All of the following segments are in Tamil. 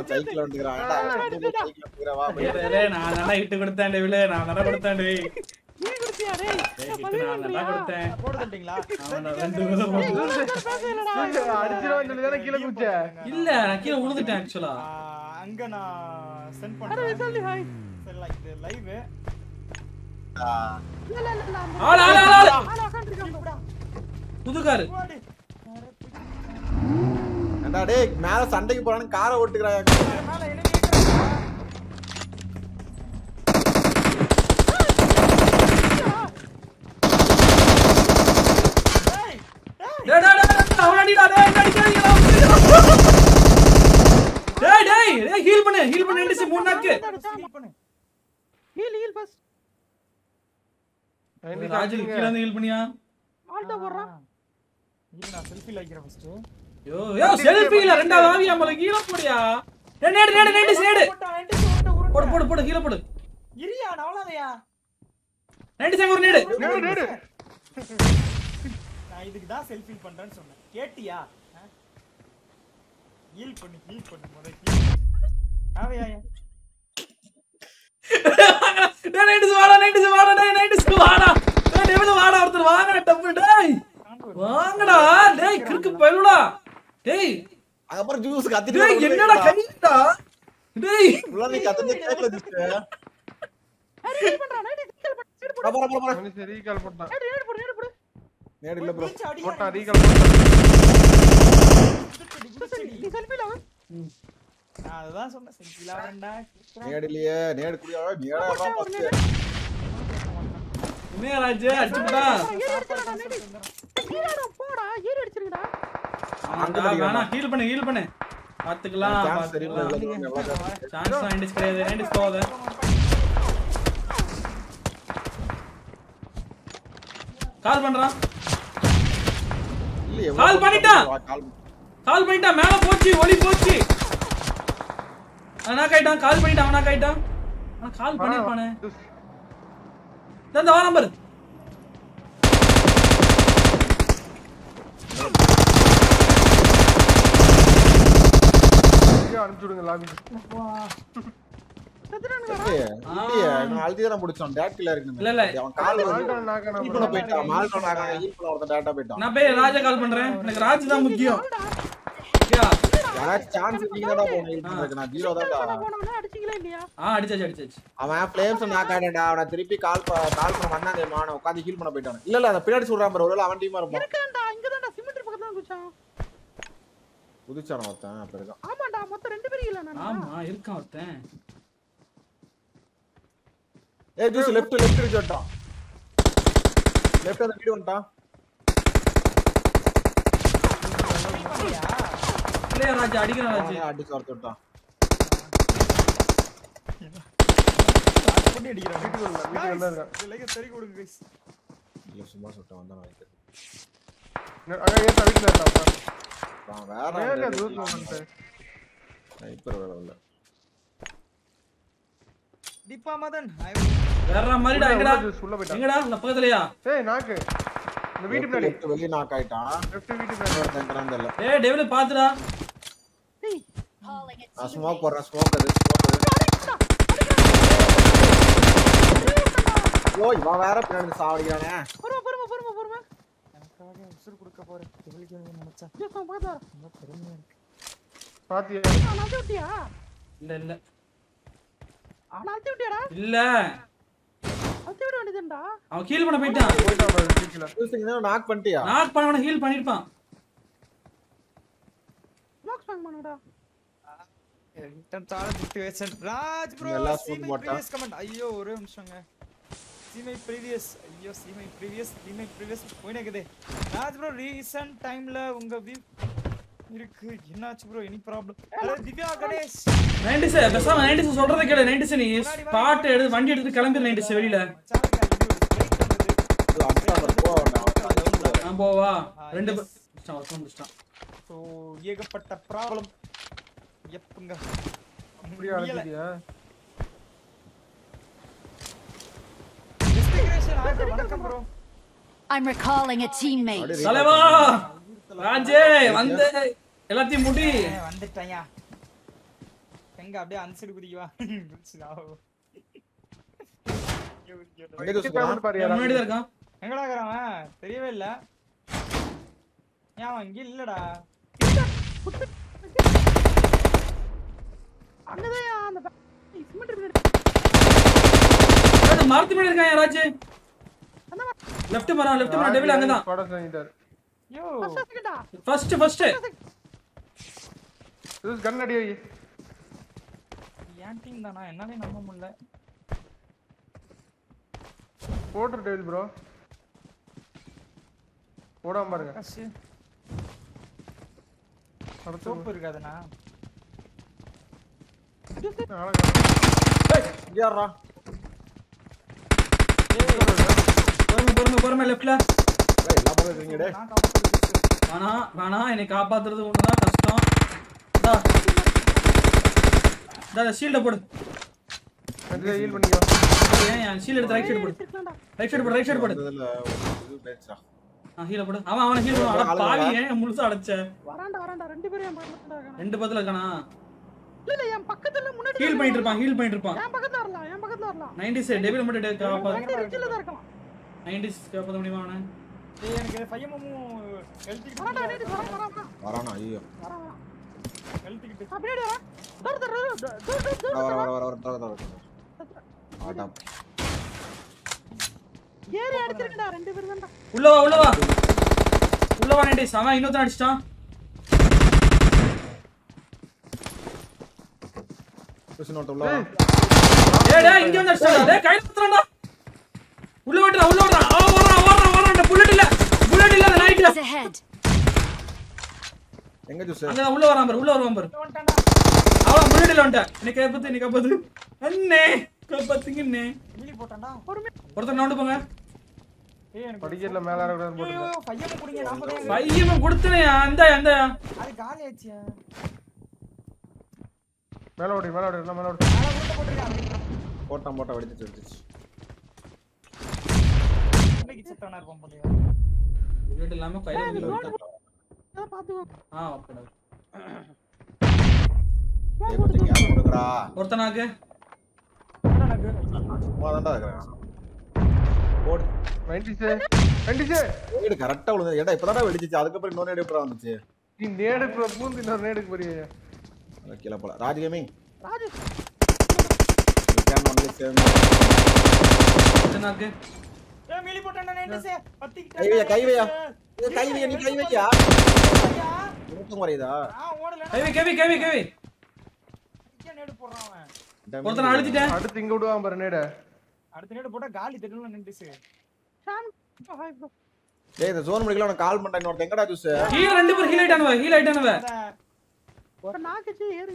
சைக்கிள் வந்துக்கிறான் ஏன்டா, சைக்கிள் வந்துக்கிறான், வா, டேய், டேய், டேய், நான் தானே இட்டு கொடுத்தேன் டேய் விழு, நான் தானே கொடுத்தேன் டேய். நீ குடிச்சியா டேய் டேய், இட்டு நான் தானே கொடுத்தேன். போட்டு தட்டிங்களா ஆமாடா, ரெண்டு விதம் போட்டு. அடிச்சிருவான்னு சொல்லி தானே கீழே குச்ச இல்ல நான் கீழே விழுந்துட்டேன் ஆக்சுவலா அங்க நான் சென்ட் அரே பண்றேன் சொல்லி ஹாய் சரி லைக் இது லைவ் ஆ, இல்ல இல்ல இல்ல அந்த ஆளு ஆளு ஆளு ஆளு ஆளு உட்கார்ந்திருக்கான் புது காரு ஏன்டா டேய் மேல சண்டைக்கு போறான்னு காரை ஓட்டுக்கிறாயா மேல enemy இருக்கிறாங்க. டேய், டேய். டேய் டேய் டேய், டேய் அவன் அடிடா டேய் என்ன அடிக்காதீங்கடா டேய் டேய் டேய் ஹீல் பண்ணு ஹீல் பண்ணு ரெண்டு மூணு நாக்கு Heal பண்ணு. ஹீல் ஹீல் பஸ் ராஜு கீழ வந்து ஹீல் பண்ணியா ஆல்டோ போடுறான் இரு, நான் selfie ல வைக்கிறேன் first. யோ யோ செல்ஃபில ரெண்டாவது ஆவியா மல கீழ போடியா டேய் நேடு நேடு நேடு நேடு போட்டா, ரெண்டு போட்டு உருட்டு. போடு போடு போடு கீழ போடு இரியா, நவலாதையா. ரெண்டு சேங்க ஒரு நேடு நேடு நேடு நான் இதுக்கு தான் selfie பண்றேன்னு சொன்னேன். கேட்டியா? ஆ? heal பண்ணு, heal பண்ணு, முத heal பண்ணு. ஆவையா, ஆயா. டேய் நைட்டு வாடா நைட்டு வாடா டேய் நைட்டு வாடா டேய் டேய் வாடா ஒருத்தர் வாங்க டப்பு டேய் வாங்கடா டேய் கிறுக்கு பயலுடா டேய் அதுக்கப்புறம் ஜூஸ் கத்திட்டு டேய் என்னடா கைடா டேய் ஃபுல்லா நீ கத்திட்டு கேக்கல ஜூஸ் ஹீல் பண்றான் நைட் ஹீல் பண்ணு சீடு போடு போற போற போற மனுஷன் ரீகால் போட்டான் நேடு நேடு போடு நேடு போடு நேடு இல்ல ப்ரோ குதிச்சு அடியா, போட்டான் ரீகால் போட்டான் குதிச்சடி, குதிச்சடி. நீ செல்ஃபில வா நான் அதுதான் சொன்னேன் selfie ல வரேன்டா. நேடு இல்லையே நேடு குடியா நேடா தான் ஃபர்ஸ்ட் என்ன ராஜு அடிச்சுடா ஏறி அடிச்சிரடா நேடு ஹீலாடா போடா ஏறி அடிச்சிருங்கடா ஆமாடா வேணா ஹீல் பண்ணு ஹீல் பண்ணு பாத்துக்கலாம் சான்ஸ் தெரியல பாத்துக்கலாம் எவ்வளவு சான்ஸ் நைன்டிஸ் கிடையாது நைன்டிஸ் போகாத கால் பண்றான் இல்ல கால் பண்ணிட்டான். கால் கால் பண்ணிட்டான் மேல போச்சு ஒளி போச்சு அவனா கைட்டான் கால் பண்ணிட்டான் அவனா கைட்டான் அவன் கால் பண்ணிருப்பானே இந்த வா நம்பர் அனுப்பிச்சு விடுங்க லாபி இல்லையே இல்லையே நான் அழுத்தி தான் பிடிச்சோம் டேட் கில்ல இருக்கு இல்ல, இல்ல. அவன் கால் வந்து மால்டான் நாக்கான ஹீல் பண்ண போயிட்டான் மால்டோன் ஆகாம ஹீல் பண்ண ஒருத்தன் டேட்டா போயிட்டான் நான் போய் ராஜா கால் பண்றேன் எனக்கு ராஜ் தான் முக்கியம் ஓகேயா? யாராச்சும் சான்ஸ் இருக்கீங்கடா போன ஹீல் பண்றதுக்கு நான் ஜீரோ தான்டா போனவன அடிச்சீங்களா இல்லையா ஆ அடிச்சாச்சு அடிச்சாச்சு அவன் ஃப்ளேம்ஸ் நாக் ஆயிட்டா அவனை திருப்பி கால் ப- கால் பண்ண வந்தான் தெரியுமா அவனை உட்காந்து ஹீல் பண்ண போயிட்டான் இல்ல இல்ல அதை பின்னாடி சொல்றான் பாரு ஒருவேளை அவன் டீமா இருப்பான் இருக்கான்டா இங்கதான்டா சிமெண்ட் பக்கத்துல தான் குச்சான் புதுச்சான ஒருத்தன் அப்ப இருக்கான் ஆமாடா மொத்தம் ரெண்டு பேரும் இல்ல நான் ஆமா இருக்கான் ஒருத்தன் ஏய் ஜூஸ் லெஃப்ட் லெஃப்ட் இருக்கு வந்துட்டான் லெஃப்ட் அந்த வீடு வந்துட்டான் இல்லையா ராஜா அடிக்கிறான் ராஜு அவனே அடிச்சு வரத்து விட்டான் start பண்ணி அடிக்கிறாங்க. வீட்டுக்கு வரல, வீட்டுக்கு Guys, வந்தா இருக்கான். இது like a தெறி கொடுங்க guys. இல்ல சும்மா சொல்லிட்டான் வந்தான் நினைக்கிறேன் அங்க ஏத்த வீட்டுல இருந்தாப்பா அவன் வேற வேக தூரத்துல வந்துட்டேன் ஸ்னைப்பர் வேற இல்ல தீபா மதன் I வேற மாதிரிடா எங்கடா ஜூஸ் உள்ள போயிட்டான் எங்கடா இந்த பக்கத்துலயா ஏய் நாக்கு இந்த வீட்டு முன்னாடி லெஃப்ட் வெளிய நாக் ஆயிட்டான் லெஃப்ட் வீட்டு முன்னாடி இன்னொருத்தன் இருக்கிறான்னு தெரியல ஏய் டெவில பாத்துடா நான் ஸ்மோக் போடுறேன் ஸ்மோக் அது ஸ்மோக் அது ஓ இவன் வேற பின்னாடி சாவடிக்கிறானே பொறுமை பொறுமை பொறுமை பொறுமை எனக்காக உசுறு கொடுக்க போறேன் தெளிக்கணும்னு நினைச்சேன் ஜூஸ் அவன் பக்கத்துல வர. ரொம்ப பெருமையா இருக்கு பாத்தியா அவனை அழுத்தி விட்டியா இல்ல இல்ல அவனை அழுத்தி விட்டியாடா இல்ல அழுத்தி விட வேண்டியதுண்டா அவன் ஹீல் பண்ண போயிட்டான் போயிட்டான் பாரு வீட்டுல ஜூஸ் நாக் பண்ணிட்டியா நாக் பண்ணவன ஹீல் பண்ணிருப்பான் ஸ்மோக் ஸ்பாங் பண்ணுடா ரிட்டன் தாழ திட்டு வச்சேன் ராஜ் ப்ரோ எல்லா see spoon my போட்டா. previous comment ஐயோ ஒரே நிமிஷங்க see my previous ஐயோ see my previous see my previous போயினேக்குதே ராஜ் ப்ரோ ரீசன்ட் டைம்ல உங்க வியூ இருக்கு என்னாச்சு bro any problem hello Divya Ganesh nineties பேசாம நைன்டிஸ் சொல்றத கேளு நைன்டிஸ் நீ ஸ்பாட் எடுத்து வண்டி எடுத்து கிளம்பிடு நைன்டிஸ் வெளியில இது அடிச்சா பாரு, போ அவன் நான் போவா ரெண்டு பேர் முடிச்சிட்டான், ஒருத்தன் முடிச்சிட்டான். ஸோ ஏகப்பட்ட ப்ராப்ளம் எப்புங்க இப்படியே அழைச்சிட்டியா Destination ஆக வணக்கம் bro I'm recalling a teammate. அப்படியே தலைவா ராஜே வந்து எல்லாத்தையும் முடி வந்துட்டேன்யா எங்க அப்படியே அந்த சைடு குதிக்கவா குதிச்சுதா? இங்க குதிக்கட்டும். எங்க ஜூஸ் டிக்கெட் பாரு என் முன்னாடி தான் இருக்கான் எங்கடா இருக்கிறான் அவன்? தெரியவே இல்ல ஏன் அவன் இங்க இல்லடா அங்கதான் அந்த ப- சிமெண்ட் இருக்கு ஏய், மரத்து முன்னாடி இருக்கான் யாராச்சு லெஃப்ட் மரம் லெஃப்ட் மரம் டெவில் அங்கதான் பட செஞ்சிட்டாரு யோ ஃபர்ஸ்ட் செகண்டா ஃபர்ஸ்ட் ஃபர்ஸ்ட் இது கன் அடி வை என் டீம் தானா என்னாலே நம்ப முடியல போட்டு டேவில் ப்ரோ போடாம பாருங்க ஆகாஷ் அடுத்து சோப்பு இருக்காதுண்ணா இங்க யாரா பொறுமை பொறுமை பொறுமை லெஃப்ட்ல ஏய், எல்லா பக்கம் இருக்கீங்க டேய் நான் காப்பாத்துறது வேணா வேணா என்னை காப்பாத்துறது ஒண்ணுதான் கஷ்டம் டா டா ஷீல்ட போடு ஹீல் பண்ணிக்கோ ஏன் என் ஷீல்ட் எடுத்து ரைட் சைடு போடு ரைட் சைடு போடு ரைட் சைடு போடு வந்ததுல ஒரு இது பேச்சுடா ஆ ஹீல போடு அவன் அவன ஹீல் போடு அட பாவி ஏன் முழுசா அடைச்ச வராண்டா வராண்டா ரெண்டு பேரும் என் பக்கத்துல இருக்காங்க ரெண்டு பத்துல இருக்கானா இல்ல இல்ல என் பக்கத்துல முன்னாடி ஹீல் பண்ணிட்டு இருப்பான் ஹீல் பண்ணிட்டு இருப்பான் என் பக்கத்துல வரலாம் என் பக்கத்துல வரலாம் 90s டெபிள் மட்டும் டே- காப்பாத்து வண்டி ரிட்ஜில தான் இருக்கலாம் 90s காப்பாத்த முடியுமா அவனை ஏய் எனக்கு பையமும் எழுத்திக்கிட்டு வராண்டா நீடி வரான் வரான் வரான் வரானா ஐயோ வரான் வரான் எழுத்திக்கிட்டு நான் பின்னாடி வரேன் தூர தூர தூர தூர தூர வர வர வர வர தர தர ஆட்டா ஏறி அடிச்சிருக்கடா ரெண்டு பேரும் தான்டா உள்ள வா உள்ள வா உள்ள வா 90s அவன் இன்னொருத்தன் அடிச்சிட்டான் கிருஷ்ணன் ஒருத்தன் உள்ள வா. டேய் டேய் இங்க வந்து அடிச்சாடா டேய் கையில குத்துறான்டா உள்ள ஓடுறா உள்ள ஓடுறா ஆ ஓடுறா ஓடுறா ஓடுறா புல்லட் இல்ல புல்லட் இல்ல அந்த நைட்ல Enemies ahead. எங்க ஜூஸ் அங்க உள்ள வரான் பாரு உள்ள வருவான் பாரு வந்துட்டான்டா அவள முன்னாடி வந்துட்டேன் இன்னைக்கு காப்பாத்து இன்னைக்கு காப்பாத்து அண்ணே காப்பாத்துங்க அண்ணே மீலி போட்டான்டா ஒருத்தர் நோண்டு போங்க ஏய் எனக்கு படிக்கல மேல இருக்கக்கூடாது ஐயோ போட்டு பையமும் குடிங்க நாற்பதே பையன் கொடுத்தனையா அந்த அந்த அது காலி ஆச்சியா மேல ஓடி மேல ஓடி எல்லாம் மேல ஓடி மேல உருண்டை போட்டிருக்கான் போட்டான் போட்டா வெடிச்சு வெடிச்சு இன்னைக்கு செத்தவனா இருப்பான் போலயே புல்லட் இல்லாம கையில குத்திட்டு வந்துட்டான். அத பாத்துக்கோ ஆ ஓகே ஏய் கொஞ்சம் கேப் கொடுங்கடா ஒருத்தனாக்கு என்னடா எனக்கு சும்மா தான்டா இருக்கறேன் போடு நைன்டிஸே நைன்டிஸே வீடு கரெக்டா விழுந்தது ஏடா இப்பதான்டா வெடிச்சிச்சு அதுக்கப்புறம் இன்னொரு நேடு எப்பறம் வந்துச்சு நீ நேடுக்கு பூந்து இன்னொரு நேடுக்கு போறிய அது கீழே போல Raj gaming Raju game only same ஒருத்தனாக்கு ஏய் மீலி போட்டான்டா நைன்டிஸ் பத்திக்கிட்டு கை வையா கை வையா ஏய், கை வையா நீ கை வையா உனக்கும் குறையுதா ஆ ஓடல கேவி கேவி கேவி கேவி நேடு போடுறான் அவன் ஒருத்தனை அழுத்திட்டேன் அடுத்து இங்க விடுவான் பாரு நேட அடுத்த நேடு போட்டா காலி தெரியல நைன்டிஸ் ஷான் ஹாய் ப்ரோ டேய் இந்த ஜோன் முடிக்கல உனக்கு கால் பண்ணேன் இன்னொருத்த எங்கடா ஜூஸ் ஹீல் ரெண்டு பேர் ஹீல் ஆயிட்டானுவ ஹீல் ஆயிட்டானுவ ஒரு நாக்குச்சு ஏறி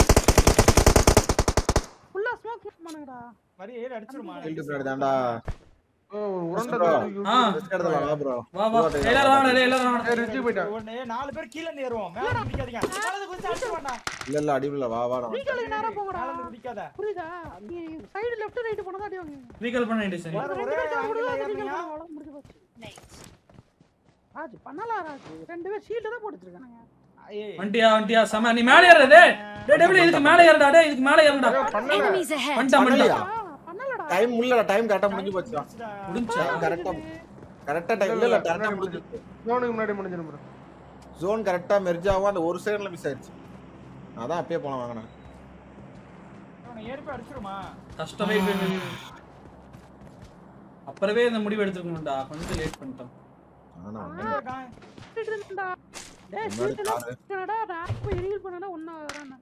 ஃபுல்லா ஸ்மோக் பண்ணுங்கடா மாதிரி ஏறி அடிச்சிருமா ஃபீல்ட் பின்னாடி தான்டா ஓ உருண்டை bro. ஆ ரிஸ்க் எடுத்து வா ப்ரோ வா வா எல்லாரும் வாங்க டேய், எல்லாரும் வாங்க ரிச்சு போயிட்டான் ஒண்ணே நாலு பேர் கீழ இருந்து ஏறுவோம் மேல இருந்து குதிக்காதீங்க மேல இருந்து குதிச்சு அடிச்சு வேண்டாம் இல்ல இல்ல அடிவில்ல வா வா நான் வீட்டுக்கு நேரா போங்கடா மேல இருந்து குதிக்காத புரியுதா நீ சைடு லெஃப்ட் ரைட் போனதா அடி வாங்க ரீகால் பண்ண வேண்டிய சரி ஒரே ரெண்டு பேரும் angle ல கூட ஏறுனீங்க. அவ்வளவு முடிஞ்சு போச்சு ராஜ் பண்ணலாம் ராஜ் ரெண்டு பேர் ஷீல்ட் தான் போட்டு வச்சிருக்கானுங்க ஏய் வண்டியா வண்டியா செம நீ மேலே ஏறு டேய் டேய் டேய் இதுக்கு மேலே ஏறுடா டேய் இதுக்கு மேலே ஏறுடா பண்ணல Enemies ahead. பண்ணிட்டான் பண்ணலையா பண்ணிட்டான் ஆ, பண்ணலடா டைம் இல்லடா டைம் கரெக்டா முடிஞ்சு போச்சுடா முடிஞ்சா கரெக்டா கரெக்டா டைம் இல்ல இல்ல கரெக்டா முடிஞ்சு ஜோனுக்கு முன்னாடி முடிஞ்சிடும் bro ஜோன் கரெக்டா மெர்ஜ் ஆகும் அந்த ஒரு செகண்ட்ல மிஸ் ஆயிடுச்சு அதான் அப்பயே போலாம் வாங்கினேன் அவனை ஏறி போய் அடிச்சிருமா கஷ்டமே போய் அப்புறவே இந்த முடிவு எடுத்துக்கணும்டா கொஞ்சம் லேட் பண்ணிட்டோம் ஆனா எங்க இருக்கான் ஷீல்ட் இருந்தா டேய் முன்னாடி ஷீல்ட் காரு. என்னடா நான் போய் ரீல் பண்ணனா ஒண்ணா வரேன்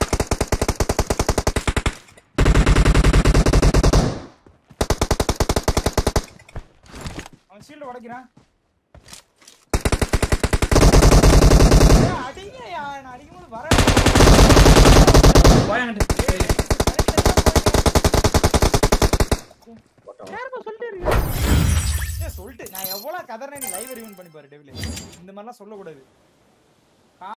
அவன் ஷீல்ட் உடைக்கிறான் ஏய், அடிங்கய்யா நான் அடிக்கும்போது வர போயாங்கிட்டு நேரமா சொல்லிட்டு இருக்கேன் ஏய், சொல்லிட்டு நான் எவ்வளவு கதறேன் நீ லைவ் ரிவன் பண்ணி பாரு டெவில இந்த மாதிரிலாம் சொல்லக்கூடாது